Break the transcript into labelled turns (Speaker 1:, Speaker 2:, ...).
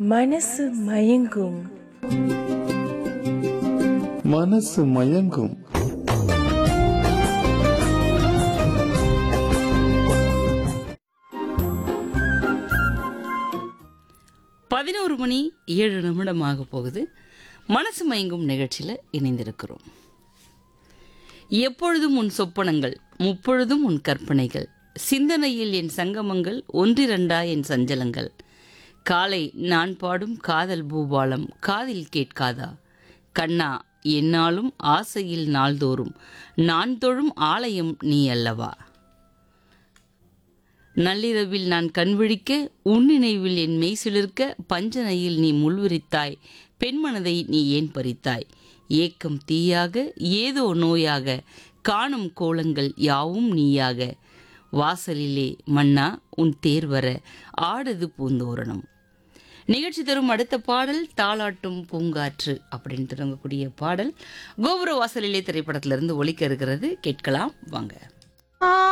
Speaker 1: மனசு மயங்கும்
Speaker 2: மனசு மயங்கும்
Speaker 3: பதினோரு மணி ஏழு நிமிடம் ஆக போகுது மனசு மயங்கும் நிகழ்ச்சியில் இணைந்திருக்கிறோம் எப்பொழுதும் உன் சொப்பனங்கள் முப்பொழுதும் உன் கற்பனைகள் சிந்தனையில் என் சங்கமங்கள் ஒன்றிரண்டா என் சஞ்சலங்கள் காலை நான் பாடும் காதல் பூபாலம் காதில் கேட்காதா கண்ணா என்னாலும் ஆசையில் நாள்தோறும் நான் தொழும் ஆலயம் நீ அல்லவா நள்ளிரவில் நான் கண்விழிக்க உன் நினைவில் என் மெய் சிலிர்க்க பஞ்சனையில் நீ முள்விரித்தாய் பெண்மனதை நீ ஏன் பறித்தாய் ஏக்கம் தீயாக ஏதோ நோயாக காணும் கோலங்கள் யாவும் நீயாக வாசலிலே மன்னா உன் தேர் வர ஆடுது பூந்தோரணம் நிகழ்ச்சி தரும் அடுத்த பாடல் தாளாட்டும் பூங்காற்று அப்படின்னு தொடங்கக்கூடிய பாடல் கோபுர வாசலிலே திரைப்படத்திலிருந்து ஒலிக்க இருக்கிறது கேட்கலாம் வாங்க